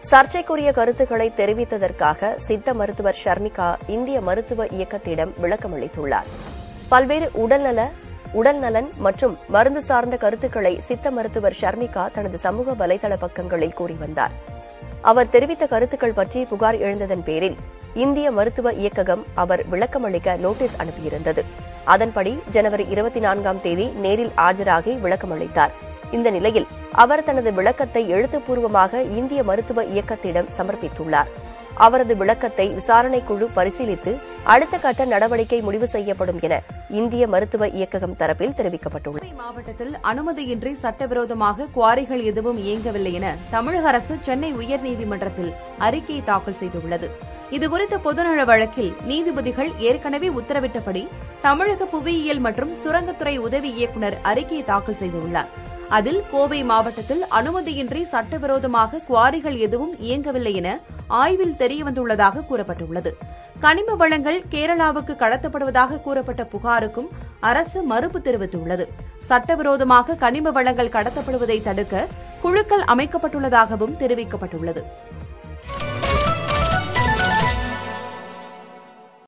சர்ச்சைக்குரிய கருத்துக்களை தெரிவித்ததற்காக சித்த மருத்துவர் ஷர்மிகா இந்திய மருத்துவ இயக்கத்திடம் விளக்கமளித்துள்ளார் பல்வேறு உடல்நல உடல்நலன் மற்றும் மருந்து சார்ந்த கருத்துக்களை சித்த மருத்துவர் ஷர்மிகா தனது சமூக வலைதள பக்கங்களில் கூறி வந்தார் அவர் தெரிவித்த கருத்துக்கள் பற்றி புகார் எழுந்ததன் பேரில் இந்திய மருத்துவ இயக்ககம் அவர் விளக்கமளிக்க நோட்டீஸ் அனுப்பியிருந்தது அதன்படி ஜனவரி இருபத்தி நான்காம் தேதி நேரில் ஆஜராகி விளக்கமளித்தார் இந்த நிலையில் அவர் தனது விளக்கத்தை எழுத்துப்பூர்வமாக இந்திய மருத்துவ இயக்கத்திடம் சமர்ப்பித்துள்ளார் அவரது விளக்கத்தை விசாரணைக் குழு பரிசீலித்து அடுத்த கட்ட நடவடிக்கை முடிவு செய்யப்படும் என இந்திய மருத்துவ இயக்ககம் தரப்பில் தெரிவிக்கப்பட்டுள்ளது கோவை மாவட்டத்தில் அனுமதியின்றி சட்டவிரோதமாக குவாரிகள் எதுவும் இயங்கவில்லை என தமிழக அரசு சென்னை உயர்நீதிமன்றத்தில் அறிக்கை தாக்கல் செய்துள்ளது இதுகுறித்த பொதுநல வழக்கில் நீதிபதிகள் ஏற்கனவே உத்தரவிட்டபடி தமிழக புவியியல் மற்றும் சுரங்கத்துறை உதவி இயக்குநர் அறிக்கை தாக்கல் செய்துள்ளார் அதில் கோவை மாவட்டத்தில் அனுமதியின்றி சட்டவிரோதமாக குவாரிகள் எதுவும் இயங்கவில்லை என ஆய்வில் தெரியவந்துள்ளதாக கூறப்பட்டுள்ளது கனிம வளங்கள் கேரளாவுக்கு கடத்தப்படுவதாக கூறப்பட்ட புகாருக்கும் அரசு மறுப்பு தெரிவித்துள்ளது சட்டவிரோதமாக கனிம வளங்கள் கடத்தப்படுவதை தடுக்க குழுக்கள் அமைக்கப்பட்டுள்ளதாகவும் தெரிவிக்கப்பட்டுள்ளது